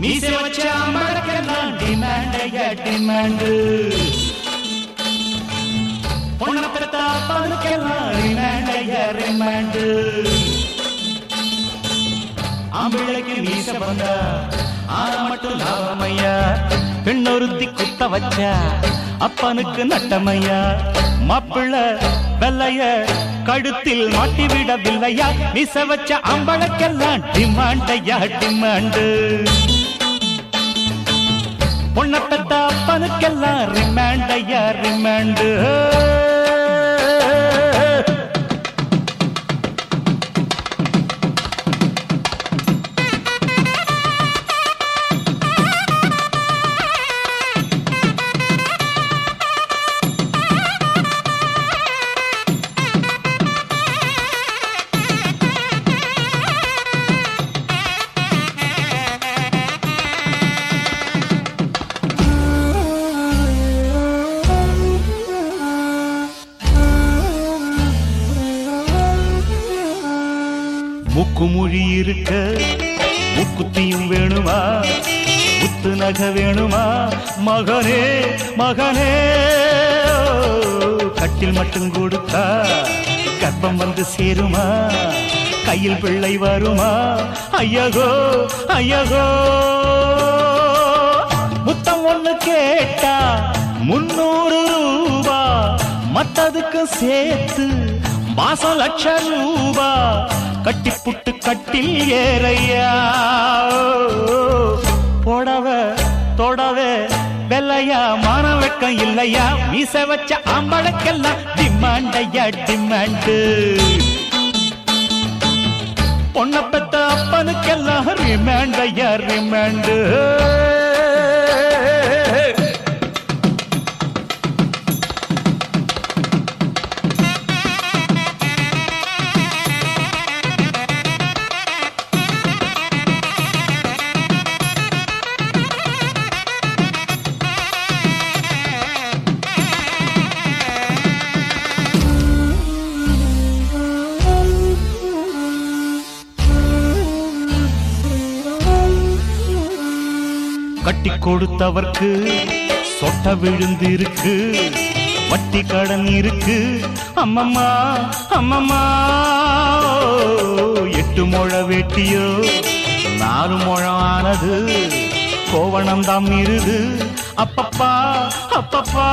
மீசை வச்ச அம்பளக்கெல்லாம் டிமாண்டையா டிமாண்டு பொண்ணை பெத்த அப்பனுக்கெல்லாம் ரிமாண்டையா ரிமாண்டு ஆம்பிள்ளைக்கு மீச வந்தா ஆன மட்டும் லாபமையா பெண்ணொருத்தி குத்த வச்சா அப்பனுக்கு நட்டமையா மாப்பிள்ள வெள்ளைய கழுத்தில் மாட்டி விடவில்லையா மீச வச்ச அம்பளக்கெல்லாம் டிமாண்டையா டிமாண்டு பொண்ணை பெத்த அப்பனுக்கெல்லாம் ரிமாண்டையா ரிமாண்டு முக்குமொழி இருக்க முக்குத்தியும் வேணுமா முத்து நகை வேணுமா மகனே மகனே ஓ, கட்டில் மட்டும் கொடுத்தா கர்ப்பம் வந்து சேருமா கையில் பிள்ளை வருமா ஐயகோ ஐயகோ முத்தம் ஒண்ணு கேட்டா முன்னூறு ரூபா மத்ததுக்கு சேர்த்து மாசம் லட்சம் ரூபா கட்டி புட்டு கட்டில் ஏறையா போடவ தொடவே வெள்ளையா மான வெக்கம் இல்லையா மீச வச்ச ஆம்பளக்கெல்லாம் டிமாண்டையா டிமாண்டு பொண்ண பெத்த அப்பனுக்கெல்லாம் ரிமாண்டையா ரிமாண்டு கட்டி கொடுத்தவர்க்கு சொட்ட விழுந்து இருக்கு வட்டி கடன் இருக்கு அம்மம்மா அம்மம்மா எட்டு முழ வேட்டியோ நாலு முழம் ஆனது கோவணம் தாம் இருது அப்பப்பா அப்பப்பா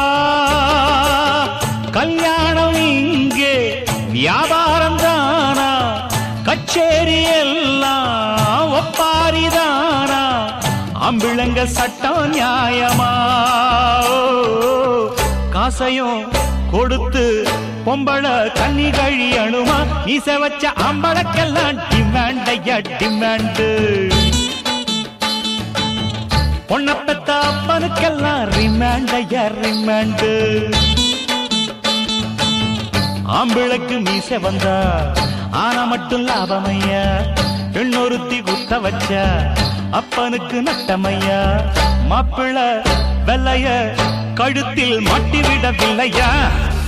கல்யாணம் இங்கே வியாபாரம் தானா கச்சேரி எல்லாம் ஒப்பாரிதானா அம்பிளங்க சட்டம் நியாயமா ஓ, காசையும் கொடுத்து பொம்பள கண்ணி கழியணுமா நீச வச்ச அம்பளக்கெல்லாம் டிமாண்டையா டிமாண்டு பொண்ண பெத்த அப்பனுக்கெல்லாம் ரிமாண்டையா ரிமாண்டு ஆம்பிளைக்கு மீச வந்தா ஆனா மட்டும் லாபமையா பெண்ணொருத்தி குத்த வச்சா அப்பனுக்கு நட்டமையா மாப்பிள்ள வெள்ளைய கழுத்தில் மாட்டி விடவில்லையா